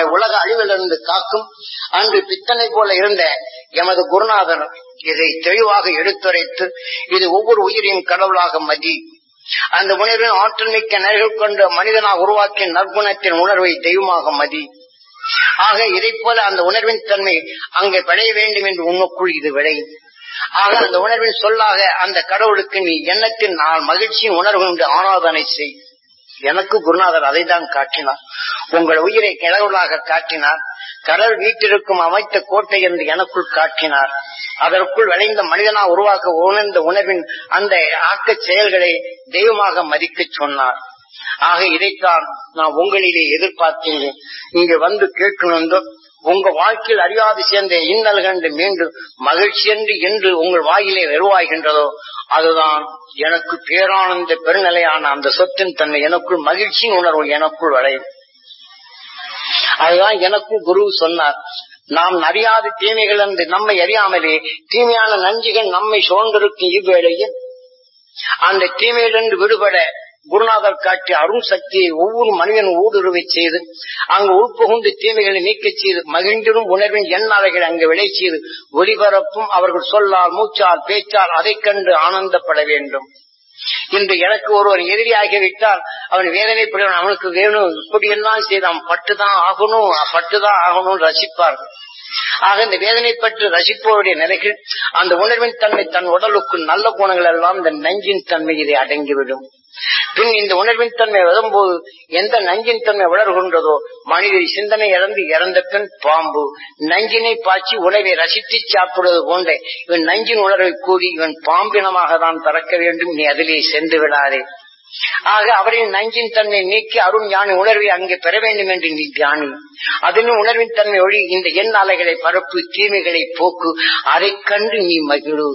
நம்மை உலக அழிவிலிருந்து காக்கும் அன்று பித்தனை போல இருந்த எமது குருநாதர் இதை தெளிவாக எடுத்துரைத்து இது ஒவ்வொரு உயிரின் கடவுளாக மதி அந்த உணர்வின் ஆற்றல் மிக்க நிலைகள் கொண்ட மனிதனாக உருவாக்கிய நற்குணத்தின் உணர்வை தெய்வமாக மதி ஆக இதை போல அந்த உணர்வின் தன்மை அங்கே விளைய வேண்டும் என்று உன்னுக்குள் இது விளை ஆக அந்த உணர்வின் சொல்லாக அந்த கடவுளுக்கு நீ எண்ணத்தின் நான் மகிழ்ச்சியின் உணர்வு என்று ஆராதனை செய் எனக்கு குருநாதர் அதை தான் காட்டினார் உங்கள் உயிரை கடவுளாக காட்டினார் கடல் வீட்டிற்கும் அமைத்த கோட்டை என்று எனக்குள் காட்டினார் அதற்குள் விளைந்த மனிதனா உருவாக்க உணர்ந்த உணர்வின் அந்த ஆக்கச் செயல்களை தெய்வமாக மதிக்கச் சொன்னார் ஆக இதைத்தான் நான் உங்களிலே எதிர்பார்க்கின்றேன் இங்க வந்து கேட்கணும் உங்க வாழ்க்கையில் அறியாது சேர்ந்த இன்னல்கள் மீண்டும் மகிழ்ச்சி என்று என்று உங்கள் வாயிலே வெறுவாகின்றதோ அதுதான் எனக்கு பேரானந்த பெருநிலையான அந்த சொத்தின் தன்மை எனக்குள் மகிழ்ச்சியின் உணர்வு எனக்குள் வளையும் அதுதான் எனக்கும் குரு சொன்னார் நாம் அறியாத தீமைகள் என்று நம்மை அறியாமலே தீமையான நஞ்சுகள் நம்மை சோர்ந்திருக்கும் இவ்வேளையில் அந்த தீமையிலிருந்து விடுபட குருநாதர் காட்டிய அருண் சக்தியை ஒவ்வொரு மனிதன் ஊடுருவை செய்து அங்கு உட்புகுந்து தீமைகளை நீக்கச் செய்து மகிழ்ந்திடும் உணர்வின் எண்ணாலைகள் அங்கு விளை செய்து ஒளிபரப்பும் அவர்கள் சொல்லால் மூச்சால் பேச்சால் அதைக் கண்டு ஆனந்தப்பட வேண்டும் இன்று எனக்கு ஒருவர் எதிரியாகிவிட்டால் அவன் வேதனைப்படுவன் அவனுக்கு வேணும் இப்படி எல்லாம் செய்தான் பட்டுதான் ஆகணும் பட்டுதான் ஆகணும் ரசிப்பார்கள் ஆக இந்த வேதனைப்பட்டு ரசிப்பவருடைய நிலைகள் அந்த உணர்வின் தன்மை தன் உடலுக்குள் நல்ல குணங்கள் எல்லாம் இந்த நஞ்சின் தன்மை இதை அடங்கிவிடும் பின் இந்த உணர்வின் தன்மை வரும்போது எந்த நஞ்சின் தன்மை வளர்கின்றதோ மனிதர் சிந்தனை இறந்து இறந்த பின் பாம்பு நஞ்சினை பாய்ச்சி உணவை ரசித்து சாப்பிடுவது போன்ற இவன் நஞ்சின் உணர்வை கூறி இவன் பாம்பினமாக தான் பிறக்க வேண்டும் நீ அதிலே சென்று விடாதே ஆக அவரின் நஞ்சின் தன்மை நீக்கி அருண் ஞானி உணர்வை அங்கே பெற வேண்டும் என்று நீ தியானி அதனும் உணர்வின் தன்மை ஒளி இந்த எண் அலைகளை பரப்பு தீமைகளை போக்கு அதை கண்டு நீ மகிழு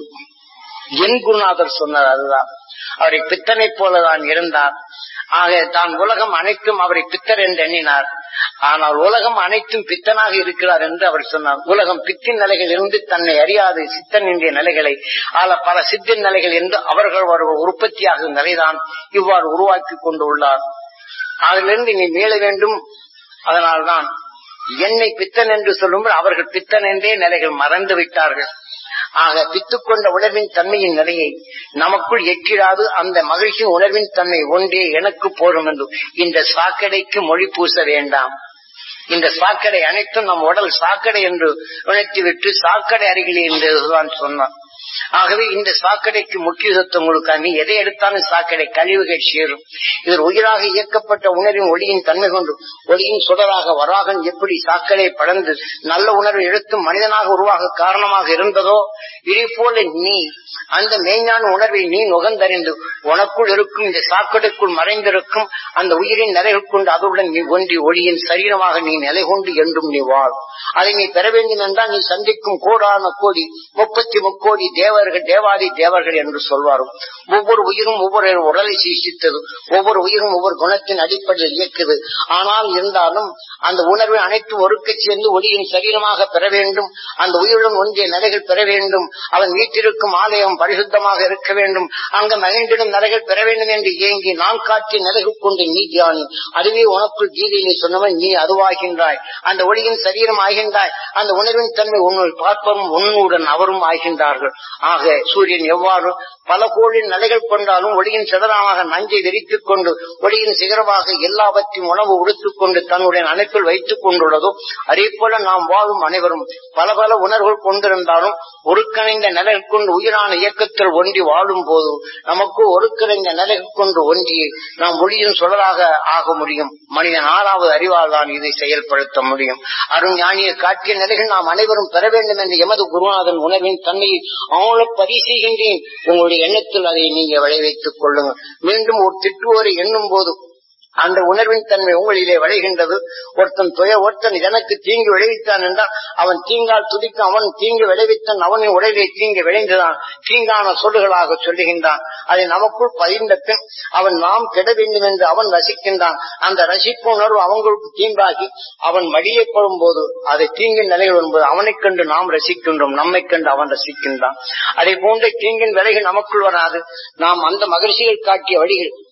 என் குருநாதர் சொன்னார் அதுதான் அவரை பித்தனை போலதான் இருந்தார் ஆக தான் உலகம் அனைத்தும் அவரை பித்தர் என்று எண்ணினார் ஆனால் உலகம் அனைத்தும் பித்தனாக இருக்கிறார் என்று அவர் சொன்னார் உலகம் பித்தின் நிலைகள் இருந்து தன்னை அறியாது சித்தன் என்ற நிலைகளை ஆல பல சித்தின் நிலைகள் என்று அவர்கள் ஒரு உற்பத்தியாகும் நிலைதான் இவ்வாறு உருவாக்கி கொண்டு உள்ளார் அதிலிருந்து நீ மீள வேண்டும் அதனால்தான் என்னை பித்தன் என்று சொல்லும்போது அவர்கள் பித்தன் என்றே நிலைகள் மறந்து விட்டார்கள் ஆக பித்துக்கொண்ட உணர்வின் தன்மையின் நிலையை நமக்குள் எட்டிடாது அந்த மகிழ்ச்சி உணர்வின் தன்மை ஒன்றே எனக்கு போரும் என்று இந்த சாக்கடைக்கு மொழி பூச வேண்டாம் இந்த சாக்கடை அனைத்தும் நம் உடல் சாக்கடை என்று உணர்த்திவிட்டு சாக்கடை அருகிலே என்றுதான் சொன்னார் ஆகவே இந்த சாக்கடைக்கு முக்கியத்துவம் கொடுக்க நீ எதை எடுத்தாலும் சாக்கடை கழிவுகள் சேரும் இதில் உயிராக இயக்கப்பட்ட உணர்வின் ஒளியின் தன்மை கொண்டு ஒளியின் சுடராக வராகன் எப்படி சாக்கடை படர்ந்து நல்ல உணர்வு எடுத்தும் மனிதனாக உருவாக காரணமாக இருந்ததோ இதே போல நீ அந்த மெய்ஞான உணர்வை நீ நுகர்ந்தறிந்து உனக்குள் இருக்கும் இந்த சாக்கடைக்குள் மறைந்திருக்கும் அந்த உயிரின் நிலைகள் கொண்டு அதுடன் நீ ஒன்றி ஒளியின் சரீரமாக நீ நிலை கொண்டு என்றும் நீ வாழ் அதை நீ பெற வேண்டும் என்றால் நீ சந்திக்கும் கோடான கோடி முப்பத்தி முக்கோடி தேவர்கள் தேவாதி தேவர்கள் என்று சொல்வார்கள் ஒவ்வொரு உயிரும் ஒவ்வொரு உடலை சீசித்தது ஒவ்வொரு உயிரும் ஒவ்வொரு குணத்தின் அடிப்படையில் இயக்குது ஆனால் இருந்தாலும் அந்த உணர்வை அனைத்து ஒருக்க சேர்ந்து ஒளியின் சரீரமாக பெற வேண்டும் அந்த உயிருடன் ஒன்றிய நிலைகள் பெற வேண்டும் அவன் வீட்டிற்கும் ஆலயம் பரிசுத்தமாக இருக்க வேண்டும் அங்கு மகிழ்ந்திடும் நிலைகள் பெற வேண்டும் என்று ஏங்கி நான் காட்டிய நிலைகள் கொண்டு நீ தியானி அதுவே உனக்குள் கீதையிலே சொன்னவன் நீ அதுவாகின்றாய் அந்த ஒளியின் சரீரம் ஆகின்றாய் அந்த உணர்வின் தன்மை உன்னுள் பார்ப்பரும் உன்னுடன் அவரும் ஆகின்றார்கள் ஆக சூரியன் எவ்வாறு பல கோடி நிலைகள் கொண்டாலும் ஒளியின் சிதறமாக நஞ்சை விரித்துக் கொண்டு ஒளியின் சிகரமாக எல்லாவற்றையும் உணவு உடுத்துக் கொண்டு தன்னுடைய அணைப்பில் வைத்துக் கொண்டுள்ளதோ அதே போல நாம் வாழும் அனைவரும் பல பல உணர்வுகள் கொண்டிருந்தாலும் ஒருங்கிணைந்த நிலைகள் கொண்டு உயிரான இயக்கத்தில் ஒன்றி வாழும் போது நமக்கு ஒருங்கிணைந்த நிலைகள் கொண்டு ஒன்றி நாம் ஒளியின் சுடராக ஆக முடியும் மனிதன் ஆறாவது அறிவால் தான் இதை செயல்படுத்த முடியும் அருண் ஞானியை காட்டிய நிலைகள் நாம் அனைவரும் பெற வேண்டும் என்று எமது குருநாதன் உணர்வின் தன்மையை ஆழ பரிசெய்கின்றேன் உங்களுடைய எண்ணத்தில் அதை நீங்க விளைவித்துக் கொள்ளுங்கள் மீண்டும் ஒரு திட்டுவோரை எண்ணும் போது அந்த உணர்வின் தன்மை உங்களிலே விளைகின்றது ஒருத்தன் துய ஒருத்தன் எனக்கு தீங்கு விளைவித்தான் என்றால் அவன் தீங்கால் துதிக்க அவன் தீங்கு விளைவித்தான் அவனின் உடலிலே தீங்கு விளைந்துதான் தீங்கான சொல்லுகளாக சொல்லுகின்றான் அதை நமக்குள் பதிந்த பின் அவன் நாம் கெட வேண்டும் என்று அவன் ரசிக்கின்றான் அந்த ரசிப்பு உணர்வு அவங்களுக்கு தீங்காகி அவன் மடியை கொள்ளும் போது அதை தீங்கின் நிலைகள் என்பது அவனைக் கண்டு நாம் ரசிக்கின்றோம் நம்மை கண்டு அவன் ரசிக்கின்றான் அதை போன்ற தீங்கின் விலைகள் நமக்குள் வராது நாம் அந்த மகிழ்ச்சிகள் காட்டிய வழிகள்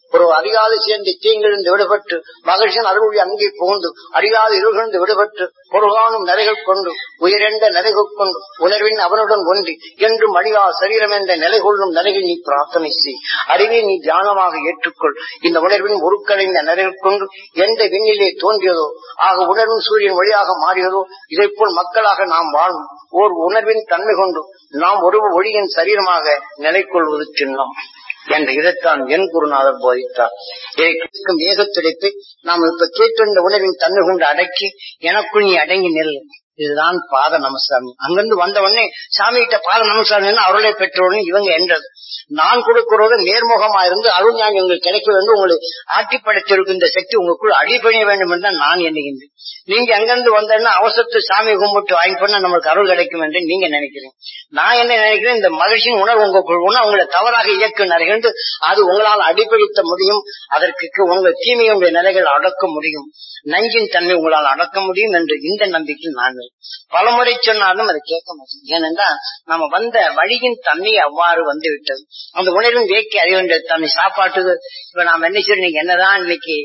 ஒரு அறியாது சேர்ந்து தீங்கிலிருந்து விடுபட்டு மகிழ்ச்சியின் அருள்மொழி அங்கே புகுந்து அறியாது இருளிலிருந்து விடுபட்டு பொருளானும் நிறைகள் கொண்டு உயரென்ற நிறைகள் கொண்டு உணர்வின் அவனுடன் ஒன்றி என்றும் அழியா சரீரம் என்ற நிலை கொள்ளும் நிலையில் நீ பிரார்த்தனை செய் அறிவை நீ தியானமாக ஏற்றுக்கொள் இந்த உணர்வின் உருக்கடைந்த நிறைகள் கொண்டு எந்த விண்ணிலே தோன்றியதோ ஆக உணர்வின் சூரியன் வழியாக மாறியதோ இதை போல் மக்களாக நாம் வாழும் ஓர் உணர்வின் தன்மை கொண்டு நாம் ஒரு ஒளியின் சரீரமாக நிலை கொள்வது சின்னம் என்ற இதைத்தான் என் குருநாதர் போதித்தார் இதை கேட்கும் ஏகத்துடைப்பை நாம் இப்ப கேட்டிருந்த உணர்வின் தன்மை கொண்டு அடக்கி எனக்குள் நீ அடங்கி நெல் இதுதான் பாத நமஸ்காரம் அங்கிருந்து வந்த உடனே சாமி கிட்ட பாத நமஸ்காரம் அவர்களே பெற்றோடனே இவங்க என்றது நான் கொடுக்கிறது நேர்முகமா இருந்து அருள் ஞானம் உங்களுக்கு கிடைக்க வேண்டும் உங்களை ஆட்டி படைத்திருக்கும் இந்த சக்தி உங்களுக்குள் அடிபணிய வேண்டும் என்று தான் நான் எண்ணுகின்றேன் நீங்க அங்கிருந்து வந்தேன்னா அவசரத்து சாமி கும்பிட்டு வாங்கி பண்ண நம்மளுக்கு அருள் கிடைக்கும் என்று நீங்க நினைக்கிறீங்க நான் என்ன நினைக்கிறேன் இந்த மகிழ்ச்சியின் உணர்வு உங்களுக்குள் உணர்வு உங்களை தவறாக இயக்குனார்கள் அது உங்களால் அடிப்படுத்த முடியும் அதற்கு உங்கள் தீமையுடைய நிலைகள் அடக்க முடியும் நஞ்சின் தன்மை உங்களால் அடக்க முடியும் என்று இந்த நம்பிக்கை நான் பலமுறை சொன்னாலும் அதை கேட்க மாட்டேன் ஏனென்றால் நம்ம வந்த வழியின் தன்மை அவ்வாறு வந்து விட்டது அந்த உணர்வின் வேக்கை அறிய வேண்டியது தன்னை சாப்பாட்டுக்கு இப்ப நாம என்ன செய்யணும் நீங்க என்னதான் இன்னைக்கு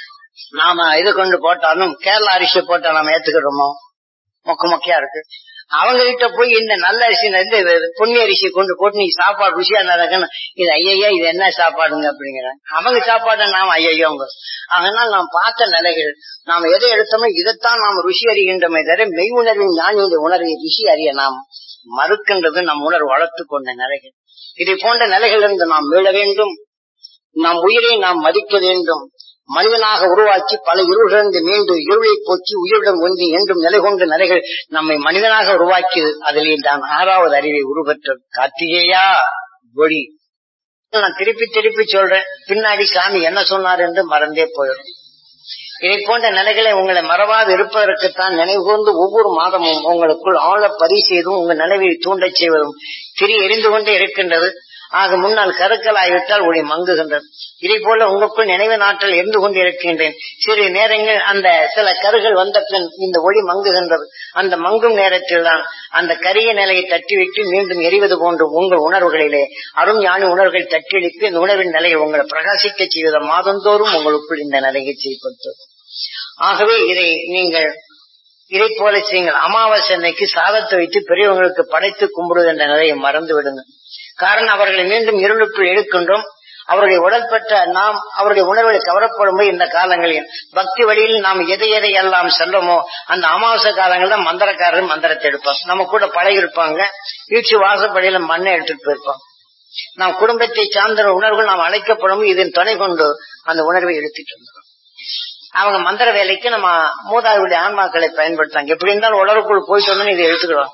நாம இது கொண்டு போட்டாலும் கேரளா அரிசி போட்டா நாம ஏத்துக்கிறோமோ மொக்க மொக்கையா இருக்கு அவங்க கிட்ட போய் இந்த நல்ல அரிசி இந்த பொன்னி அரிசி கொண்டு போட்டு நீ சாப்பாடு ருசியா நடக்கணும் இது ஐயா இது என்ன சாப்பாடுங்க அப்படிங்கிறாங்க அவங்க சாப்பாடு நாம ஐயோங்க அதனால நாம் பார்த்த நிலைகள் நாம் எதை எடுத்தோமோ இதைத்தான் நாம் ருசி அறிகின்றமே தவிர மெய் உணர்வின் ஞானியுடைய உணர்வை ருசி அறிய நாம் மறுக்கின்றது நம் உணர்வு வளர்த்து கொண்ட நிலைகள் இதை போன்ற நிலைகளிலிருந்து நாம் மீள வேண்டும் நம் உயிரை நாம் மதிக்க வேண்டும் மனிதனாக உருவாக்கி பல இருளிலிருந்து மீண்டு இருளை போக்கி உயிருடன் ஒன்றி என்றும் நிலை கொண்ட நிலைகள் நம்மை மனிதனாக உருவாக்கியது அதிலே தான் ஆறாவது அறிவை உருவற்றது கார்த்திகேயா ஒளி நான் திருப்பி திருப்பி சொல்றேன் பின்னாடி சாமி என்ன சொன்னார் என்று மறந்தே போயிடும் இதை போன்ற நிலைகளை உங்களை மறவாது இருப்பதற்குத்தான் நினைவு கூர்ந்து ஒவ்வொரு மாதமும் உங்களுக்குள் ஆழ பதிவு செய்தும் உங்கள் நினைவை தூண்டச் செய்வதும் திரி எரிந்து கொண்டே இருக்கின்றது ஆக முன்னால் கருக்கலாய்விட்டால் ஒளி மங்குகின்றது இதை போல உங்களுக்குள் நினைவு நாட்கள் இருந்து கொண்டு இருக்கின்றேன் சிறு நேரங்கள் அந்த சில கருகள் வந்த பின் இந்த ஒளி மங்குகின்றது அந்த மங்கும் நேரத்தில் தான் அந்த கரிய நிலையை தட்டிவிட்டு மீண்டும் எரிவது போன்று உங்கள் உணர்வுகளிலே அரும் ஞானி உணர்வுகள் தட்டியளித்து இந்த உணர்வின் நிலையை உங்களை பிரகாசிக்க செய்வத மாதந்தோறும் உங்களுக்குள் இந்த நிலையை செய்யப்பட்டது ஆகவே இதை நீங்கள் இதை போல செய்யுங்கள் அமாவாசை அன்னைக்கு சாதத்தை வைத்து பெரியவங்களுக்கு படைத்து கும்பிடுவது என்ற நிலையை மறந்து விடுங்க காரணம் அவர்களை மீண்டும் இருளுக்குள் எடுக்கின்றோம் அவருடைய உடல்பட்ட நாம் அவருடைய உணர்வுகளை கவரப்படும் இந்த காலங்களில் பக்தி வழியில் நாம் எதை எதை எல்லாம் செல்லமோ அந்த அமாவாசை காலங்கள்ல மந்திரக்காரர் மந்திரத்தை எடுப்பாங்க நம்ம கூட பழகி இருப்பாங்க வீச்சு வாசப்படியில மண்ணை எடுத்துட்டு போயிருப்பாங்க நாம் குடும்பத்தை சார்ந்த உணர்வுகள் நாம் அழைக்கப்படும் இதன் துணை கொண்டு அந்த உணர்வை எடுத்துட்டு வந்துடும் அவங்க மந்திர வேலைக்கு நம்ம மூதாதையுடைய ஆன்மாக்களை பயன்படுத்தாங்க எப்படி இருந்தாலும் உலருக்குள் போயிட்டு வந்து இதை எடுத்துக்கிறோம்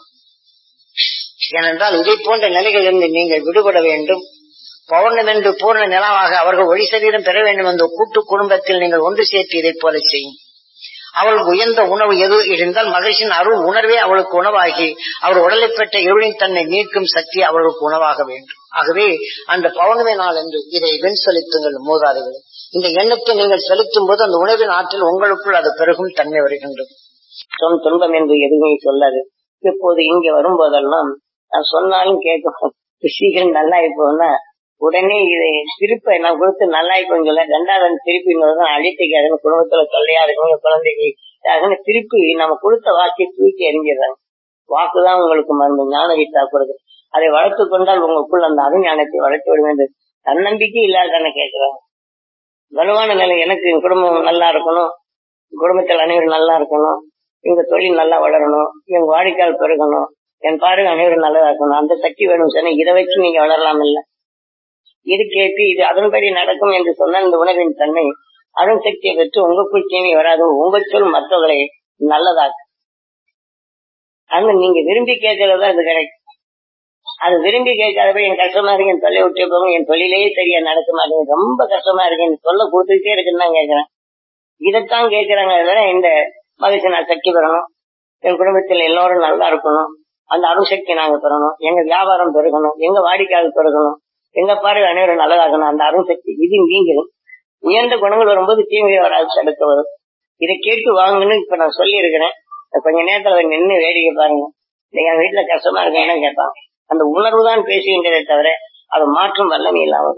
ஏனென்றால் இதை போன்ற நிலைகளிலிருந்து நீங்கள் விடுபட வேண்டும் பௌர்ணமென்று பூர்ண நிலவாக அவர்கள் ஒளி சரீரம் பெற வேண்டும் என்ற கூட்டு குடும்பத்தில் நீங்கள் ஒன்று சேர்த்து இதை போல செய்யும் அவளுக்கு உயர்ந்த உணவு எது இருந்தால் மகிழ்ச்சியின் அருள் உணர்வே அவளுக்கு உணவாகி அவர் உடலை பெற்ற இருளின் தன்னை நீக்கும் சக்தி அவர்களுக்கு உணவாக வேண்டும் ஆகவே அந்த பௌர்ணமி நாள் என்று இதை வெண் செலுத்துங்கள் மூதாதைகள் இந்த எண்ணத்தை நீங்கள் செலுத்தும் போது அந்த உணவின் ஆற்றில் உங்களுக்குள் அது பெருகும் தன்மை வருகின்றது சொல் துன்பம் என்று எதுவுமே சொல்லாது இப்போது இங்க வரும்போதெல்லாம் நான் சொன்னாலும் கேட்கும் சீக்கிரம் நல்லா இப்போன்னா உடனே இதை திருப்ப நான் கொடுத்து நல்லா இப்போன்னு சொல்ல ரெண்டாவது திருப்பி அழித்துக்காதுன்னு குடும்பத்துல தொல்லையா இருக்கும் குழந்தைக்கு அதுன்னு திருப்பி நம்ம கொடுத்த வாக்கை தூக்கி எறிஞ்சிடுறாங்க வாக்குதான் உங்களுக்கு மருந்து ஞான வித்தா கொடுது அதை வளர்த்து கொண்டால் உங்களுக்குள் அந்த அருஞானத்தை வளர்த்து விட வேண்டும் தன்னம்பிக்கை இல்லாதானே கேட்கிறாங்க வலுவான நிலை எனக்கு என் குடும்பம் நல்லா இருக்கணும் குடும்பத்தில் அனைவரும் நல்லா இருக்கணும் எங்க தொழில் நல்லா வளரணும் என் வாடிக்கையால் பெருகணும் என் பார்வை அனைவரும் நல்லதா இருக்கணும் அந்த சக்தி வேணும் சொன்ன இதை வச்சு நீங்க வளரலாம் இல்ல இது கேட்டு இது அதன்படி நடக்கும் என்று சொன்ன இந்த உணர்வின் தன்மை அருண் சக்தியை பெற்று உங்களுக்குள் தீமை வராது உங்க சொல் மற்றவர்களை நல்லதாக்கு அங்க நீங்க விரும்பி கேட்கறதா இது கிடைக்கும் அது விரும்பி கேட்காதப்ப என் கஷ்டமா இருக்கு என் தொல்லை விட்டு போகும் என் தொழிலே சரியா நடக்க மாட்டேங்குது ரொம்ப கஷ்டமா இருக்கு என் தொல்லை கொடுத்துக்கிட்டே இருக்குன்னு தான் கேட்கிறேன் இதைத்தான் கேட்கிறாங்க தவிர இந்த மகிழ்ச்சி நான் சக்தி பெறணும் என் குடும்பத்தில் எல்லாரும் நல்லா இருக்கணும் அந்த அருசக்தி நாங்க பெறணும் எங்க வியாபாரம் பெருகணும் எங்க வாடிக்கையாளர் பெருகணும் எங்க பார்வை அனைவரும் நல்லதாகணும் அந்த அருசக்தி இது நீங்களும் உயர்ந்த குணங்கள் வரும்போது தீமை வராது தடுக்க வரும் இதை கேட்டு வாங்கன்னு இப்ப நான் சொல்லி இருக்கிறேன் கொஞ்ச நேரத்துல நின்று வேடிக்கை பாருங்க என் வீட்டுல கஷ்டமா இருக்கேன்னு கேட்பாங்க அந்த உணர்வு தான் பேசுகின்றதே தவிர அதை மாற்றும் வல்லமை இல்லாமல்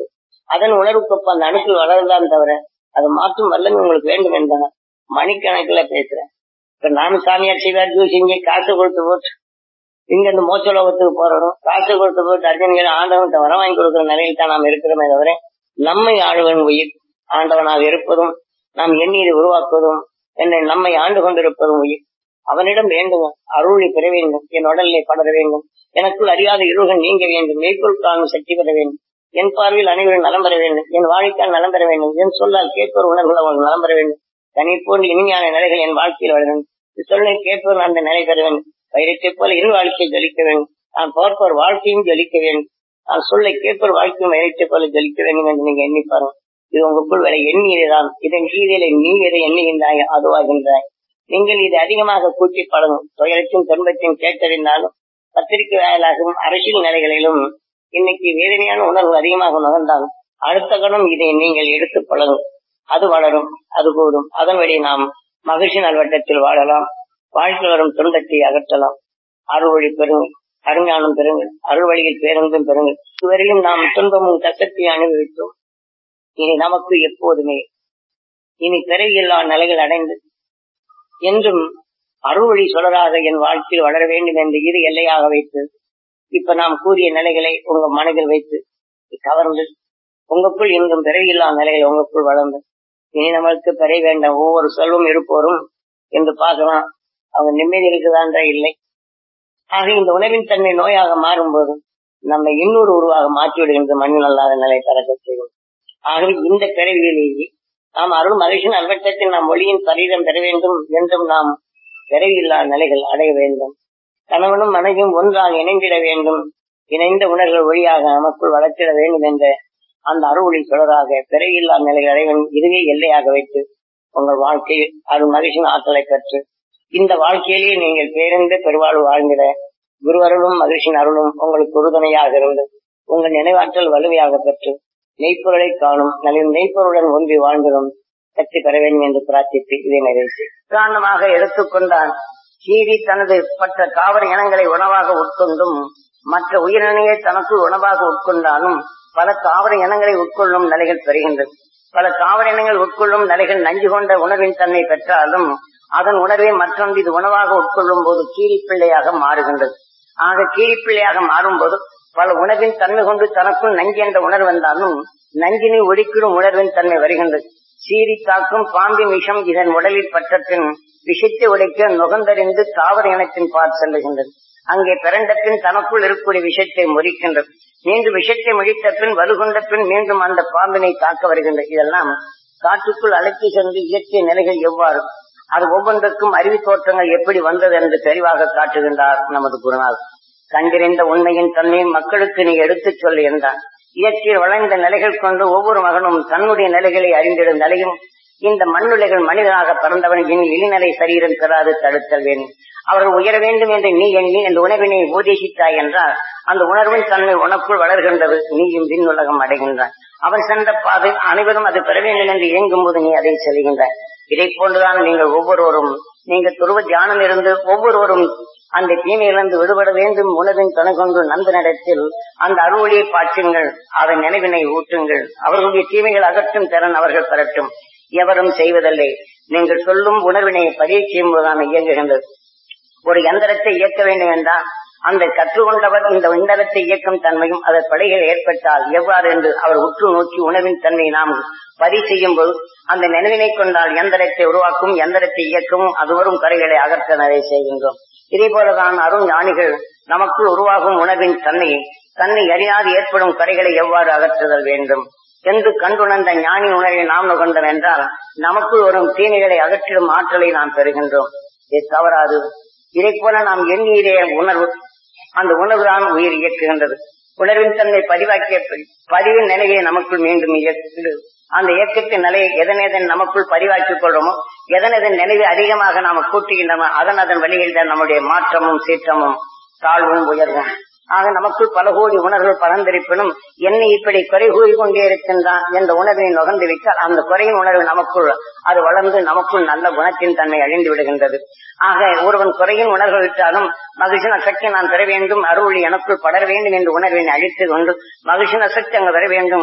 அதன் உணர்வுக்கு அந்த அணுக்கள் வளரலாம் தவிர அது மாற்றும் வல்லமை உங்களுக்கு வேண்டும் என்றால் மணிக்கணக்கில் பேசுறேன் இப்ப நானும் சாமியார் செய்வார் செஞ்சு காசு கொடுத்து போட்டு இங்க இந்த மோச்ச லோகத்துக்கு போறோம் காசு கொடுத்து போட்டு அர்ஜுன்கள் ஆண்டவன் வரம் வாங்கி கொடுக்கிற நிலையில் தான் நாம் இருக்கிறோமே தவிர நம்மை ஆளுவன் உயிர் ஆண்டவனாக இருப்பதும் நாம் எண்ணீரை உருவாக்குவதும் என்னை நம்மை ஆண்டு கொண்டிருப்பதும் உயிர் அவனிடம் வேண்டுங்க அருளை பெற வேண்டும் என் உடலிலே படர வேண்டும் எனக்குள் அறியாத இருள்கள் நீங்க வேண்டும் மெய்க்குள் காணும் சக்தி பெற வேண்டும் என் பார்வையில் அனைவரும் நலம் பெற வேண்டும் என் வாழ்க்கையால் நலம் பெற வேண்டும் என் சொல்லால் கேட்பவர் உணர்வுகள் அவர்கள் நலம் பெற வேண்டும் தனி போன்ற இனிமையான நிலைகள் என் வாழ்க்கையில் வர வேண்டும் சொல்லை கேட்பவர் அந்த நிலை பெற வேண்டும் வைரத்தை போல இரு வாழ்க்கையை ஜலிக்க வேண்டும் நான் பார்ப்பவர் வாழ்க்கையும் ஜலிக்க வேண்டும் நான் சொல்லை கேட்பவர் வாழ்க்கையும் வைரத்தை போல ஜலிக்க வேண்டும் என்று நீங்க எண்ணி பாருங்க இது உங்களுக்குள் வரை எண்ணியதுதான் இதன் கீழே நீ எதை எண்ணுகின்றாய் அதுவாகின்றாய் நீங்கள் இது அதிகமாக கூட்டி பழகும் துயரத்தின் துன்பத்தையும் கேட்டறிந்தாலும் பத்திரிகை வாயிலாகவும் அரசியல் நிலைகளிலும் இன்னைக்கு வேதனையான உணர்வு அதிகமாக நுகர்ந்தாலும் அடுத்த கணம் இதை நீங்கள் எடுத்து பழகும் அது வளரும் அது கூடும் அதன் வழி நாம் மகிழ்ச்சி நல்வட்டத்தில் வாழலாம் வாழ்க்கை வரும் துன்பத்தை அகற்றலாம் அருள்வழி பெறுங்கள் அருஞானம் பெறுங்கள் அருள் வழியில் பேருந்தும் பெறுங்கள் இதுவரையும் நாம் துன்பமும் கஷ்டத்தை அனுபவித்தோம் இனி நமக்கு எப்போதுமே இனி பிறவியில்லா நிலைகள் அடைந்து என்றும் அருள்வழி சுடராக என் வாழ்க்கையில் வளர வேண்டும் என்று இரு எல்லையாக வைத்து இப்ப நாம் கூறிய நிலைகளை உங்க மனதில் வைத்து கவர்ந்து உங்களுக்குள் இன்றும் பிறவியில்லா நிலைகள் உங்களுக்குள் வளர்ந்து இனி நம்மளுக்கு பிறை வேண்டாம் ஒவ்வொரு செல்வம் இருப்போரும் என்று பார்க்கலாம் அவங்க நிம்மதி இருக்குதான்ற இல்லை ஆக இந்த உணவின் தன்மை நோயாக மாறும்போது நம்ம இன்னொரு உருவாக மாற்றி விடுகின்ற மண்ணில் அல்லாத நிலை பறக்க செய்யும் ஆகவே இந்த பிறவியிலேயே நாம் அருள் மகிழ்ச்சியின் அல்வட்டத்தில் நாம் ஒளியின் சரீரம் பெற வேண்டும் என்றும் நாம் பிறவியில்லா நிலைகள் அடைய வேண்டும் கணவனும் மனைவியும் ஒன்றாக இணைந்திட வேண்டும் இணைந்த உணர்வுகள் வழியாக நமக்குள் வளர்த்திட வேண்டும் என்ற அந்த அருளி தொடராக பிறவியில்லா நிலைகள் அடைய வேண்டும் இதுவே எல்லையாக வைத்து உங்கள் வாழ்க்கையில் அருள் மகிழ்ச்சியின் ஆற்றலை பெற்று இந்த வாழ்க்கையிலேயே நீங்கள் பேருந்து பெருவாழ்வு வாழ்ந்திட குருவருளும் மகிழ்ச்சியின் அருளும் உங்களுக்கு உறுதுணையாக இருந்து உங்கள் நினைவாற்றல் வலிமையாக பெற்று மெய்ப்பொருளை காணும் நல்ல மெய்ப்பொருளுடன் ஒன்றி வாழ்ந்திடும் சக்தி பெற வேண்டும் என்று பிரார்த்தித்து இதை நிறைவேற்றி உதாரணமாக எடுத்துக்கொண்டால் கீரி தனது பட்ட தாவர இனங்களை உணவாக உட்கொண்டும் மற்ற உயிரினையை தனக்குள் உணவாக உட்கொண்டாலும் பல தாவர இனங்களை உட்கொள்ளும் நிலைகள் பெறுகின்றது பல தாவர இனங்கள் உட்கொள்ளும் நிலைகள் நஞ்சு கொண்ட உணர்வின் தன்மை பெற்றாலும் அதன் உணர்வை மற்றொன்று இது உணவாக உட்கொள்ளும் போது கீரிப்பிள்ளையாக மாறுகின்றது ஆக கீரிப்பிள்ளையாக மாறும்போது பல உணர்வின் தன்மை கொண்டு தனக்குள் நஞ்சு என்ற உணர்வு வந்தாலும் நஞ்சினை ஒடுக்கிடும் உணர்வின் தன்மை வருகின்றது சீறி தாக்கும் பாம்பின் விஷம் இதன் உடலில் பற்றத்தின் விஷத்தை உடைக்க நுகர்ந்தறிந்து தாவர இனத்தின் பார் செல்லுகின்றது அங்கே பிறந்த பின் தனக்குள் இருக்கக்கூடிய விஷத்தை முறிக்கின்றது மீண்டும் விஷத்தை முடித்த பின் வலுகொண்ட பின் மீண்டும் அந்த பாம்பினை தாக்க வருகின்றது இதெல்லாம் காட்டுக்குள் அழைத்து சென்று இயற்கை நிலைகள் எவ்வாறு அது ஒவ்வொன்றுக்கும் அறிவு தோற்றங்கள் எப்படி வந்தது என்று தெளிவாக காட்டுகின்றார் நமது குருநாள் கண்டிருந்த உண்மையின் தன்மையை மக்களுக்கு நீ எடுத்துச் சொல்லு என்றான் இயற்கையில் வளைந்த நிலைகள் கொண்டு ஒவ்வொரு மகனும் தன்னுடைய நிலைகளை அறிந்திடும் நிலையும் இந்த மண்ணுலைகள் மனிதனாக பிறந்தவன் இனி இழிநிலை சரீரம் பெறாது தடுத்தல் வேண்டும் அவர்கள் உயர வேண்டும் என்று நீ எண்ணி இந்த உணவினை உபதேசித்தாய் என்றால் அந்த உணர்வின் தன்மை உனக்குள் வளர்கின்றது நீயும் விண்ணுலகம் அடைகின்றான் அவன் சென்ற பாதை அனைவரும் அது பெற வேண்டும் என்று இயங்கும் போது நீ அதை செல்கின்றாய் இதை போன்றுதான் நீங்கள் ஒவ்வொருவரும் நீங்கள் துருவ தியானம் இருந்து ஒவ்வொருவரும் அந்த தீமையிலிருந்து விடுபட வேண்டும் உணவின் துணை கொண்டு நண்பனிடத்தில் அந்த அருள்வழியை பாற்றுங்கள் அதன் நினைவினை ஊட்டுங்கள் அவர்களுடைய தீமைகள் அகற்றும் திறன் அவர்கள் பெறட்டும் எவரும் செய்வதில்லை நீங்கள் சொல்லும் உணர்வினை பதிவு செய்யும் போதுதான் இயங்குகின்றது ஒரு எந்திரத்தை இயக்க வேண்டும் என்றால் அந்த கற்றுக்கொண்டவர் இந்த எந்திரத்தை இயக்கும் தன்மையும் அதன் படைகள் ஏற்பட்டால் எவ்வாறு என்று அவர் உற்று நோக்கி உணவின் தன்மை நாம் பதிவு செய்யும் போது அந்த நினைவினை கொண்டால் எந்திரத்தை உருவாக்கும் எந்திரத்தை இயக்கவும் அது வரும் கரைகளை அகற்ற நிறைய செய்கின்றோம் இதே போலதான் அருண் ஞானிகள் நமக்குள் உருவாகும் உணவின் தன்மையை தன்னை அறியாது ஏற்படும் கரைகளை எவ்வாறு அகற்றுதல் வேண்டும் என்று கண்டுணர்ந்த ஞானி உணர்வை நாம் நுகர்ந்தோம் என்றால் நமக்குள் வரும் தீமைகளை அகற்றிடும் ஆற்றலை நாம் பெறுகின்றோம் இது தவறாது இதை போல நாம் எண்ணீரே உணர்வு அந்த உணர்வுதான் உயிர் இயக்குகின்றது உணர்வின் தன்மை பதிவாக்கிய பதிவின் நிலையை நமக்குள் மீண்டும் இயக்குகிறது அந்த இயக்கத்தின் நிலையை எதன் எதன் நமக்குள் பதிவாக்கிக் கொள்றோமோ எதன் எதன் நினைவு அதிகமாக நாம கூட்டுகின்றோமோ அதன் அதன் வழியில் தான் நம்முடைய மாற்றமும் சீற்றமும் தாழ்வும் உயர்வும் ஆக நமக்குள் பல கோடி உணர்வுகள் பலந்திருப்பினும் என்னை இப்படி குறை கூறி கொண்டே இருக்கின்றான் என்ற உணர்வை நுகர்ந்து விட்டால் அந்த குறையின் உணர்வு நமக்குள் அது வளர்ந்து நமக்குள் நல்ல குணத்தின் தன்மை அழிந்து விடுகின்றது ஆக ஒருவன் குறையின் உணர்வு விட்டாலும் மகிழ்ச்சின சக்தி நான் பெற வேண்டும் அருள் எனக்குள் படர வேண்டும் என்ற உணர்வினை அழித்து கொண்டு மகிழ்ச்சின சக்தி அங்கு வர வேண்டும்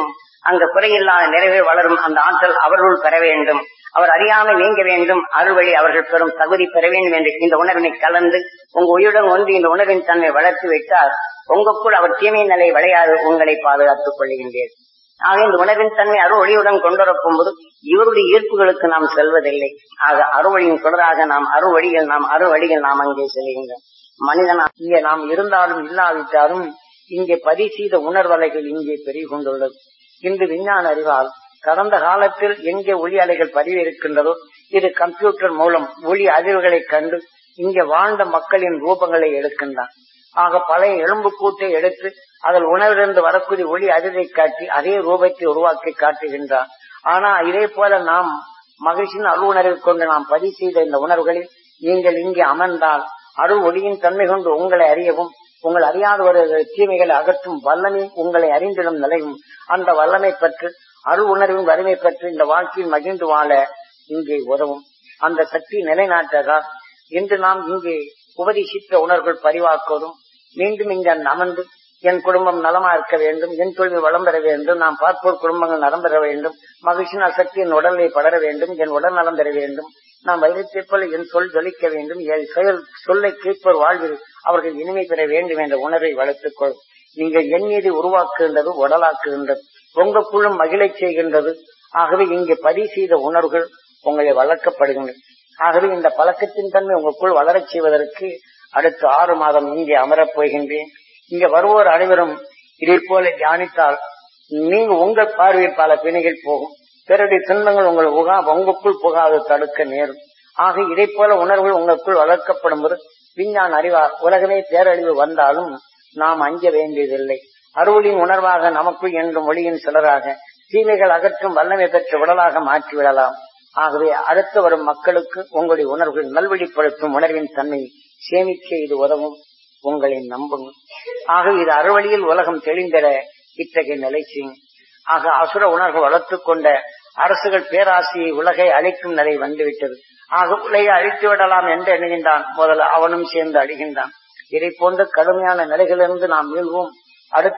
அங்க குறையில்லாத நிறைவே வளரும் அந்த ஆற்றல் அவர்களுள் பெற வேண்டும் அவர் அறியாமல் நீங்க வேண்டும் அருள்வழி அவர்கள் பெறும் தகுதி பெற வேண்டும் என்று இந்த உணர்வினை கலந்து உங்க உயிருடன் ஒன்று இந்த உணர்வின் தன்மை வளர்த்து விட்டால் உங்களுக்குள் அவர் தீமை நிலை விளையாது உங்களை பாதுகாத்துக் கொள்கின்றேன் ஆக இந்த உணர்வின் தன்மை அருள் கொண்டிருக்கும் போது இவருடைய ஈர்ப்புகளுக்கு நாம் செல்வதில்லை ஆக அறுவழியின் தொடராக நாம் அறுவழிகள் நாம் அறுவழிகள் நாம் அங்கே செல்கின்றோம் மனிதன் இங்கே நாம் இருந்தாலும் இல்லாவிட்டாலும் இங்கே பரிசீத உணர்வலைகள் இங்கே பெருகி கொண்டுள்ளது இன்று விஞ்ஞான அறிவால் கடந்த காலத்தில் எங்கே ஒளி அலைகள் பதிவு இருக்கின்றதோ இது கம்ப்யூட்டர் மூலம் ஒளி அதிர்வுகளை கண்டு இங்கே வாழ்ந்த மக்களின் ரூபங்களை எடுக்கின்றான் ஆக பழைய எலும்பு கூட்டை எடுத்து அதில் உணர்விலிருந்து வரக்கூடிய ஒளி அதிரை காட்டி அதே ரூபத்தை உருவாக்கி காட்டுகின்றான் ஆனா இதே போல நாம் மகிழ்ச்சியின் அருள் உணர்வை கொண்டு நாம் பதிவு செய்த இந்த உணர்வுகளில் நீங்கள் இங்கே அமர்ந்தால் அருள் ஒளியின் தன்மை கொண்டு உங்களை அறியவும் உங்கள் அறியாத ஒரு தீமைகளை அகற்றும் வல்லமை உங்களை அறிந்திடும் நிலையும் அந்த வல்லமை பற்று அருள் உணர்வின் வறுமை பற்றி இந்த வாழ்க்கையில் மகிழ்ந்து வாழ இங்கே உதவும் அந்த சக்தி நிலைநாட்டதால் இன்று நாம் இங்கே உபதேசித்த உணர்வுகள் பரிவாக்குவதும் மீண்டும் இங்க அமர்ந்து என் குடும்பம் நலமா இருக்க வேண்டும் என் தொழில் வளம் பெற வேண்டும் நாம் பார்ப்போர் குடும்பங்கள் நலம் பெற வேண்டும் மகிழ்ச்சியின் சக்தி என் உடலை படர வேண்டும் என் உடல் நலம் பெற வேண்டும் நாம் வைரத்தைப் போல என் சொல் ஜொலிக்க வேண்டும் என் செயல் சொல்லை கேட்போர் வாழ்வில் அவர்கள் இனிமை பெற வேண்டும் என்ற உணர்வை வளர்த்துக் கொள் நீங்கள் எண்ணியதை உருவாக்குகின்றது உடலாக்குகின்றது உங்களுக்குள்ளும் மகிழச் செய்கின்றது ஆகவே இங்கே பதிவு செய்த உணர்வுகள் உங்களை வளர்க்கப்படுகின்றன ஆகவே இந்த பழக்கத்தின் தன்மை உங்களுக்குள் வளரச் செய்வதற்கு அடுத்த ஆறு மாதம் இங்கே அமரப் போகின்றேன் இங்க வருவோர் அனைவரும் இதை போல தியானித்தால் நீங்க உங்கள் பார்வையில் பல பிணைகள் போகும் பிறருடைய துன்பங்கள் உங்கள் உகா உங்களுக்குள் புகாது தடுக்க நேரும் ஆக இதை போல உணர்வுகள் உங்களுக்குள் வளர்க்கப்படும் போது விஞ்ஞான அறிவார் உலகமே பேரழிவு வந்தாலும் நாம் அஞ்ச வேண்டியதில்லை அருளின் உணர்வாக நமக்குள் என்றும் ஒளியின் சிலராக தீமைகள் அகற்றும் வல்லமை பெற்ற உடலாக மாற்றிவிடலாம் ஆகவே அடுத்து வரும் மக்களுக்கு உங்களுடைய உணர்வுகள் நல்வழிப்படுத்தும் உணர்வின் தன்மை சேமிக்க இது உதவும் உங்களை நம்புங்கள் ஆக இது அறுவழியில் உலகம் தெளிந்திட இத்தகைய நிலை செய்யும் ஆக அசுர உணர்வு வளர்த்துக் கொண்ட அரசுகள் பேராசியை உலகை அழிக்கும் நிலை வந்துவிட்டது ஆக உலகை அழித்து விடலாம் என்று எண்ணுகின்றான் முதல்ல அவனும் சேர்ந்து அழிகின்றான் இதை போன்ற கடுமையான நிலைகளிலிருந்து நாம் மீள்வோம் அடுத்த